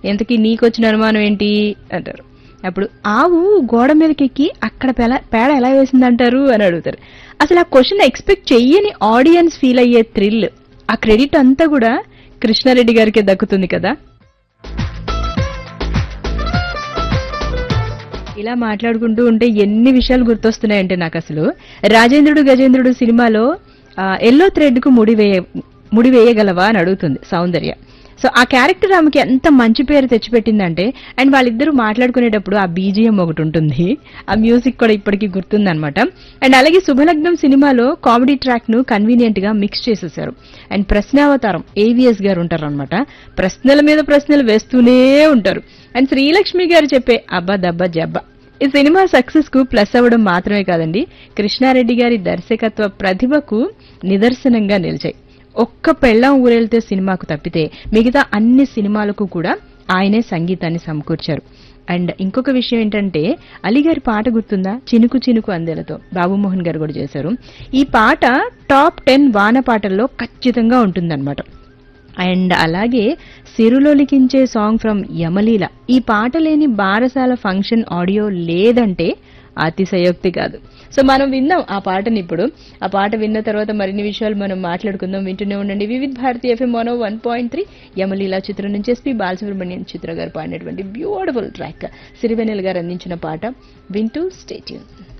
ఎంతకీ నీకొచ్చిన అనుమానం ఏంటి అంటారు అప్పుడు ఆవు గోడ మీదకి ఎక్కి అక్కడ పెల- పేడ ఎలా వేసిందంటారు అని అడుగుతారు అసలు ఆ క్వశ్చన్ ఎక్స్పెక్ట్ చెయ్యని ఆడియన్స్ ఫీల్ అయ్యే థ్రిల్ ఆ క్రెడిట్ అంతా కూడా కృష్ణారెడ్డి గారికే దక్కుతుంది కదా ఇలా మాట్లాడుకుంటూ ఉంటే ఎన్ని విషయాలు గుర్తొస్తున్నాయంటే నాకు అసలు రాజేంద్రుడు గజేంద్రుడు సినిమాలో ఆ, ఎల్లో థ్రెడ్ కు ముడి వేయ ముడి వేయగలవా అని అడుగుతుంది సౌందర్య సో ఆ క్యారెక్టర్ ఆమెకి ఎంత మంచి పేరు తెచ్చిపెట్టిందంటే అండ్ వాళ్ళిద్దరూ మాట్లాడుకునేటప్పుడు ఆ బీజిఎం ఒకటి ఉంటుంది ఆ మ్యూజిక్ కూడా ఇప్పటికీ గుర్తుందన్నమాట అండ్ అలాగే శుభలగ్నం సినిమాలో కామెడీ ట్రాక్ ను కన్వీనియంట్ గా మిక్స్ చేసేసారు అండ్ ప్రశ్నావతారం ఏవిఎస్ గారు ఉంటారు అనమాట ప్రశ్నల మీద ప్రశ్నలు వేస్తూనే ఉంటారు అండ్ శ్రీలక్ష్మి గారు చెప్పే అబ్బా దబ్బా జబ్బా ఈ సినిమా సక్సెస్ కు ప్లస్ అవ్వడం మాత్రమే కాదండి కృష్ణారెడ్డి గారి దర్శకత్వ ప్రతిభకు నిదర్శనంగా నిలిచాయి ఒక్క పెళ్ళం ఊరెళ్తే సినిమాకు తప్పితే మిగతా అన్ని సినిమాలకు కూడా ఆయనే సంగీతాన్ని సమకూర్చారు అండ్ ఇంకొక విషయం ఏంటంటే అలీగారి పాట గుర్తుందా చినుకు చినుకు అందెలతో బాబుమోహన్ గారు కూడా చేశారు ఈ పాట టాప్ టెన్ వాన పాటల్లో ఖచ్చితంగా ఉంటుందన్నమాట అండ్ అలాగే సిరులో లిఖించే సాంగ్ ఫ్రమ్ యమలీల ఈ పాట లేని బారసాల ఫంక్షన్ ఆడియో లేదంటే అతిశయోక్తి కాదు సో మనం విందాం ఆ పాటని ఇప్పుడు ఆ పాట విన్న తర్వాత మరిన్ని విషయాలు మనం మాట్లాడుకుందాం వింటూనే ఉండండి Vividh Bharati FM mono one point three Yamaleela చిత్రం నుంచి ఎస్పీ బాలసుబ్రహ్మణ్యం చిత్ర గారు పాడినటువంటి బ్యూటిఫుల్ ట్రాక్ సిరివెనెల్ గారు అందించిన పాట వింటూ స్టేట్యూన్